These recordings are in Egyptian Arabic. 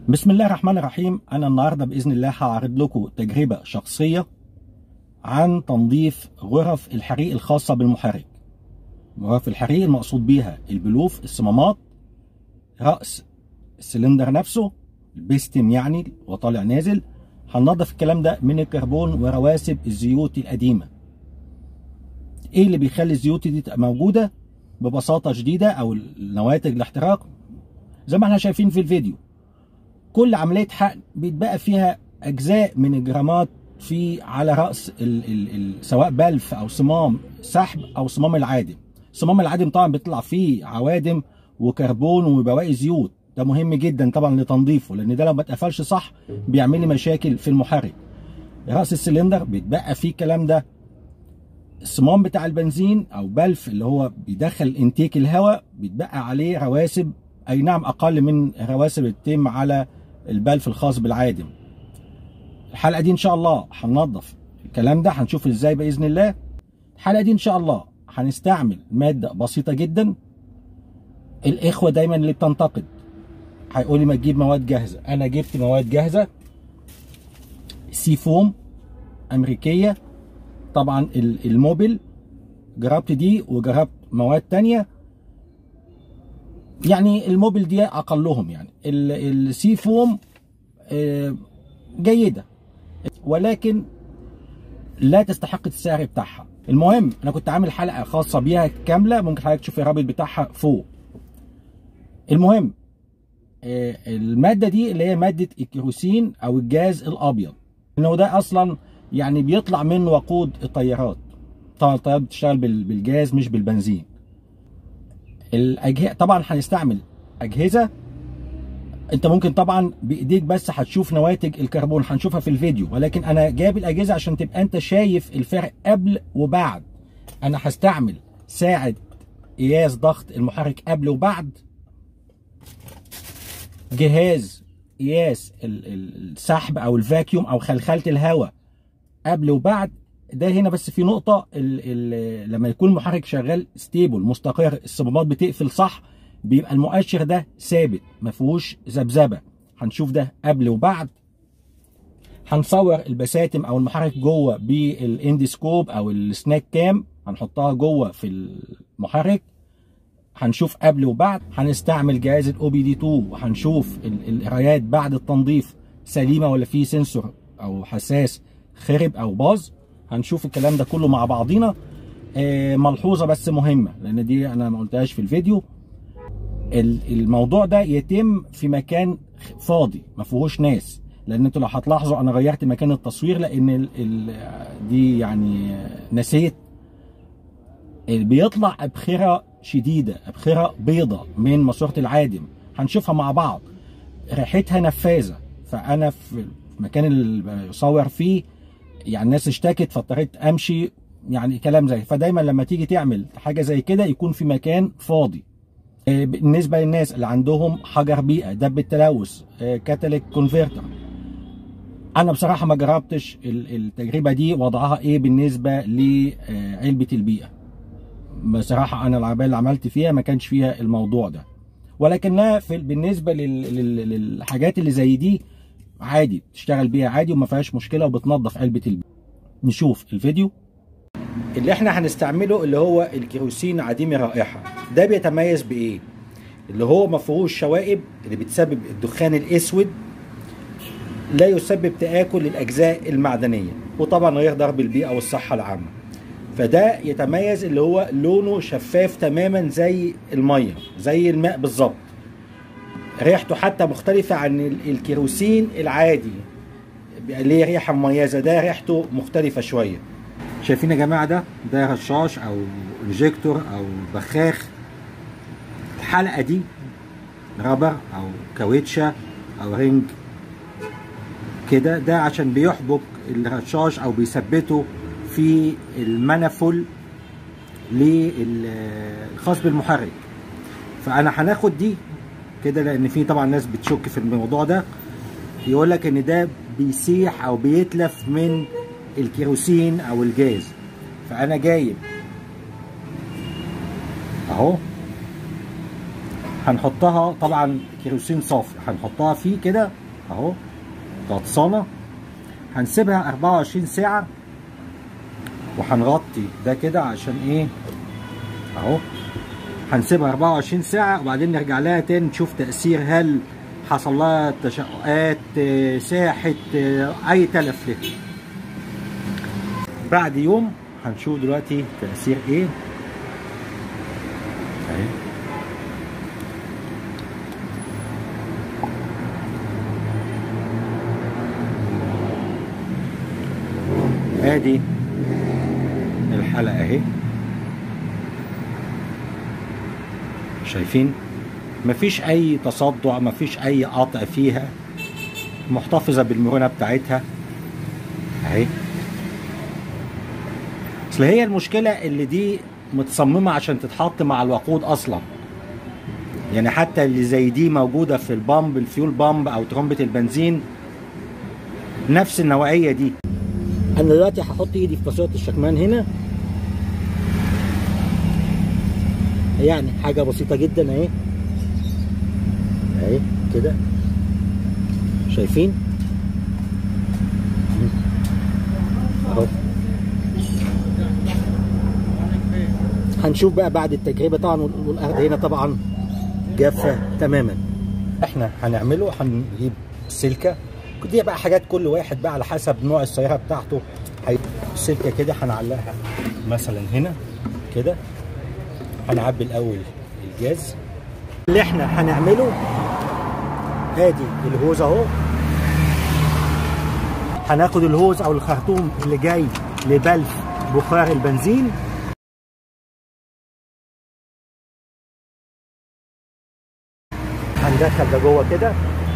بسم الله الرحمن الرحيم أنا النهاردة بإذن الله هعرض لكم تجربة شخصية عن تنظيف غرف الحريق الخاصة بالمحرك غرف الحريق المقصود بيها البلوف الصمامات رأس السلندر نفسه البيستم يعني وطالع نازل هننظف الكلام ده من الكربون ورواسب الزيوت القديمة ايه اللي بيخلي الزيوت دي تبقى موجودة ببساطة شديدة او نواتج الاحتراق زي ما احنا شايفين في الفيديو كل عملية حقن بيتبقى فيها اجزاء من الجرامات في على راس ال ال ال سواء بلف او صمام سحب او صمام العادم صمام العادم طبعا بيطلع فيه عوادم وكربون وبواقي زيوت ده مهم جدا طبعا لتنظيفه لان ده لو ما اتقفلش صح بيعمل لي مشاكل في المحرك راس السلندر بيتبقى فيه الكلام ده الصمام بتاع البنزين او بلف اللي هو بيدخل انتيك الهواء بيتبقى عليه رواسب اي نعم اقل من رواسب التم على البلف الخاص بالعادم الحلقه دي ان شاء الله هننظف الكلام ده هنشوف ازاي باذن الله الحلقه دي ان شاء الله هنستعمل ماده بسيطه جدا الاخوه دايما اللي بتنتقد هيقول لي ما تجيب مواد جاهزه انا جبت مواد جاهزه سي فوم امريكيه طبعا الموبل جربت دي وجربت مواد تانية يعني الموبل دي اقلهم يعني السي فوم جيده ولكن لا تستحق السعر بتاعها المهم انا كنت عامل حلقه خاصه بيها كامله ممكن حضرتك تشوف الرابط بتاعها فوق المهم الماده دي اللي هي ماده الكيروسين او الجاز الابيض انه ده اصلا يعني بيطلع من وقود الطيارات طبعا الطيارات بتشتغل بالجاز مش بالبنزين الأجهزة طبعا هنستعمل اجهزه انت ممكن طبعا بايديك بس هتشوف نواتج الكربون هنشوفها في الفيديو ولكن انا جايب الاجهزه عشان تبقى انت شايف الفرق قبل وبعد انا هستعمل ساعه قياس ضغط المحرك قبل وبعد جهاز قياس السحب او الفاكيوم او خلخله الهواء قبل وبعد ده هنا بس في نقطه ال ال لما يكون المحرك شغال ستيبل مستقر الصمامات بتقفل صح بيبقى المؤشر ده ثابت ما فيهوش ذبذبه هنشوف ده قبل وبعد هنصور البساتم او المحرك جوه بالاندسكوب او السناك كام هنحطها جوه في المحرك هنشوف قبل وبعد هنستعمل جهاز الاو بي دي 2 وهنشوف القرايات بعد التنظيف سليمه ولا في سنسور او حساس خرب او باظ هنشوف الكلام ده كله مع بعضينا آه ملحوظه بس مهمه لان دي انا ما قلتهاش في الفيديو الموضوع ده يتم في مكان فاضي ما فيهوش ناس لان انتوا لو هتلاحظوا انا غيرت مكان التصوير لان ال ال دي يعني نسيت بيطلع ابخره شديده ابخره بيضه من ماسوره العادم هنشوفها مع بعض ريحتها نفاذه فانا في المكان اللي بصور فيه يعني الناس اشتكت فاضطريت امشي يعني كلام زي فدايما لما تيجي تعمل حاجه زي كده يكون في مكان فاضي بالنسبه للناس اللي عندهم حجر بيئه دب التلوث كاتاليك كونفرتر انا بصراحه ما جربتش التجربه دي وضعها ايه بالنسبه لعلبه البيئه بصراحه انا العربيه اللي عملت فيها ما كانش فيها الموضوع ده ولكنها في بالنسبه للحاجات اللي زي دي عادي تشتغل بيها عادي وما فيهاش مشكله وبتنظف علبه البيئه نشوف الفيديو اللي احنا هنستعمله اللي هو الكيروسين عديم الرائحه ده بيتميز بايه اللي هو ما فيهوش شوائب اللي بتسبب الدخان الاسود لا يسبب تآكل للأجزاء المعدنية وطبعا غير ضرب البيئة والصحة العامة فده يتميز اللي هو لونه شفاف تماما زي المية زي الماء بالظبط ريحته حتى مختلفة عن الكيروسين العادي ليه ريحة مميزة ده ريحته مختلفة شوية شايفين يا جماعة ده ده رشاش أو ريجيكتور أو بخاخ الحلقة دي رابر أو كاوتشة أو رينج كده ده عشان بيحبك الرشاش او بيثبته في المنفل الخاص بالمحرك فانا هناخد دي كده لان في طبعا ناس بتشك في الموضوع ده يقول لك ان ده بيسيح او بيتلف من الكيروسين او الجاز فانا جايب اهو هنحطها طبعا كيروسين صافي هنحطها فيه كده اهو غطسانه هنسيبها 24 ساعه وهنغطي ده كده عشان ايه اهو هنسيبها 24 ساعه وبعدين نرجع لها تاني نشوف تاثير هل حصل لها تشققات آه، ساحت آه، اي تلف لها بعد يوم هنشوف دلوقتي تاثير ايه اهي ادي الحلقه اهي شايفين مفيش اي تصدع مفيش اي قطع فيها محتفظه بالمرونه بتاعتها اهي اصل هي المشكله اللي دي متصممه عشان تتحط مع الوقود اصلا يعني حتى اللي زي دي موجوده في البامب الفيول بامب او ترمبه البنزين نفس النوعيه دي انا دلوقتي هحط ايدي في ماسوره الشكمان هنا يعني حاجه بسيطه جدا اهي اهي كده شايفين اهو هنشوف بقى بعد التجربه طبعا والارض هنا طبعا جافه تماما احنا هنعمله هنجيب سلكه دي بقى حاجات كل واحد بقى على حسب نوع السياره بتاعته هي- السلكه كده هنعلقها مثلا هنا كده هنعبي الاول الجاز اللي احنا هنعمله ادي الهوز اهو هناخد الهوز او الخرطوم اللي جاي لبلف بخار البنزين هندخل ده جوه كده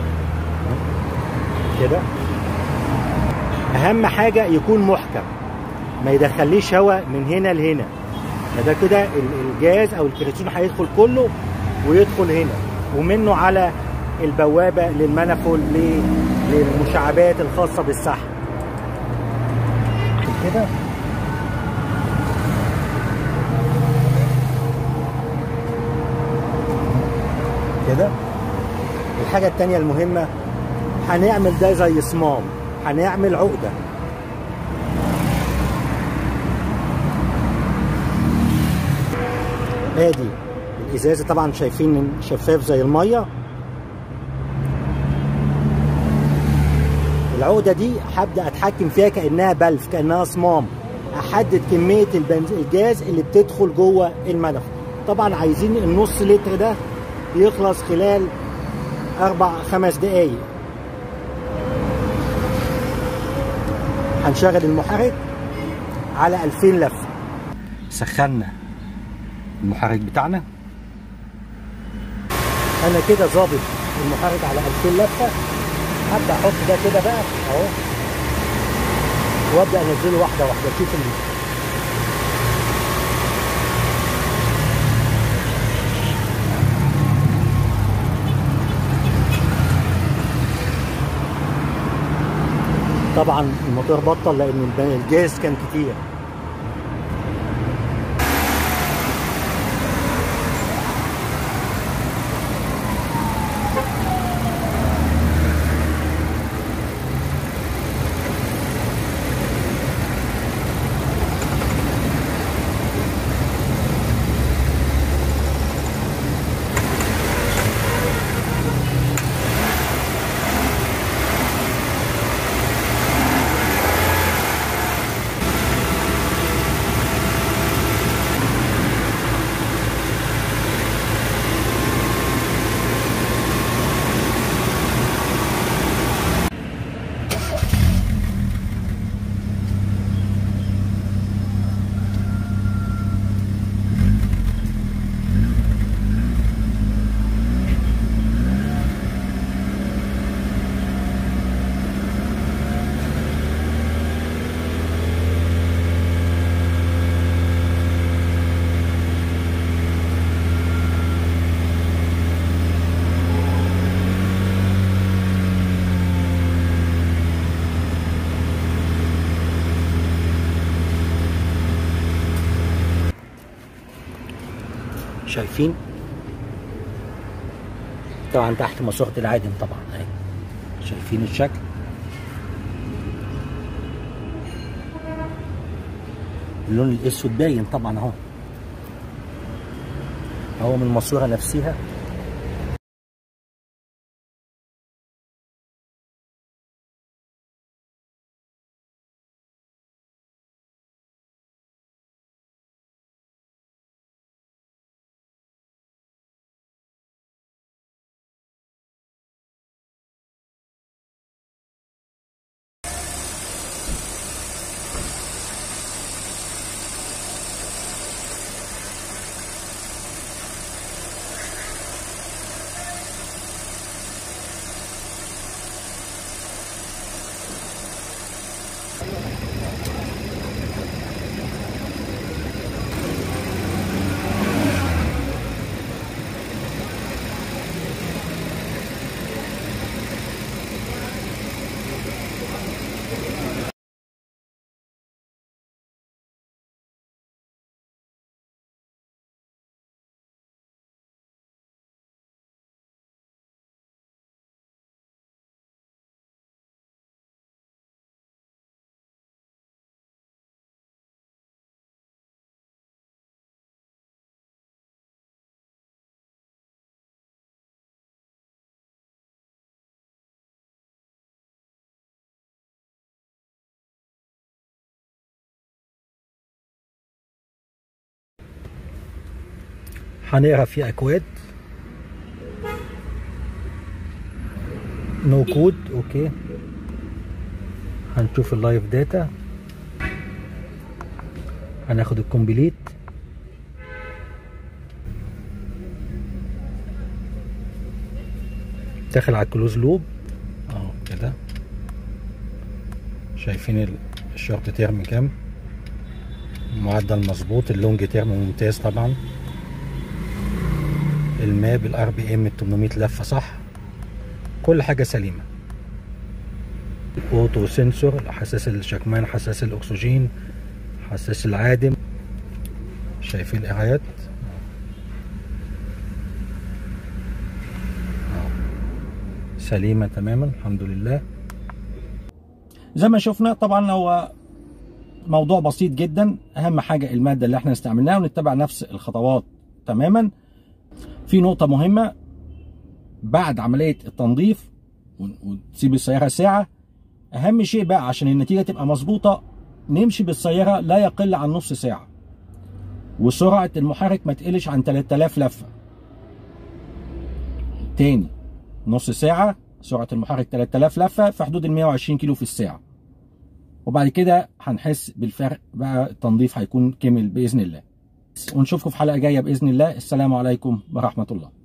كده اهم حاجه يكون محكم ما يدخليش هواء من هنا لهنا ده كده ال- الجاز او الكريتين هيدخل كله ويدخل هنا ومنه على البوابه للمنفل ل- للمشعبات الخاصه بالسحب كده كده الحاجه التانيه المهمه هنعمل ده زي صمام هنعمل عقده ادي الازازه طبعا شايفين شفاف زي الميه العقده دي هبدا اتحكم فيها كانها بلف كانها صمام احدد كميه البنز... الجاز اللي بتدخل جوه المنفذ طبعا عايزين النص لتر ده يخلص خلال اربع خمس دقايق هنشغل المحرك على 2000 لفه سخنا المحرك بتاعنا انا كده ظابط المحرك على 2000 لفه هبدا احط ده كده بقى اهو وابدا انزله واحده واحده اشوف ال- طبعا الموتور بطل لان الب- الجاز كان كتير شايفين طبعا تحت ماسوره العادم طبعا اهي شايفين الشكل اللون الاسود باين طبعا اهو اهو من الماسوره نفسها هنقرا في اكواد نو كود اوكي هنشوف اللايف داتا هناخد الكومبليت داخل على الكلوز لوب اهو كده شايفين الشورت تيرم كام معدل مظبوط اللونج تيرم ممتاز طبعا الماب الار بي ام 800 لفه صح كل حاجه سليمه الاوتو سنسور حساس الشكمان حساس الاكسجين حساس العادم شايفين القرايات سليمه تماما الحمد لله زي ما شفنا طبعا هو موضوع بسيط جدا اهم حاجه الماده اللي احنا استعملناها ونتبع نفس الخطوات تماما في نقطة مهمة بعد عملية التنظيف وتسيب السيارة ساعة أهم شيء بقى عشان النتيجة تبقى مظبوطة نمشي بالسيارة لا يقل عن نص ساعة وسرعة المحرك ما تقلش عن 3000 لفة تاني نص ساعة سرعة المحرك 3000 لفة في حدود ال 120 كيلو في الساعة وبعد كده هنحس بالفرق بقى التنظيف هيكون كمل بإذن الله ونشوفكم في حلقة جاية بإذن الله السلام عليكم ورحمة الله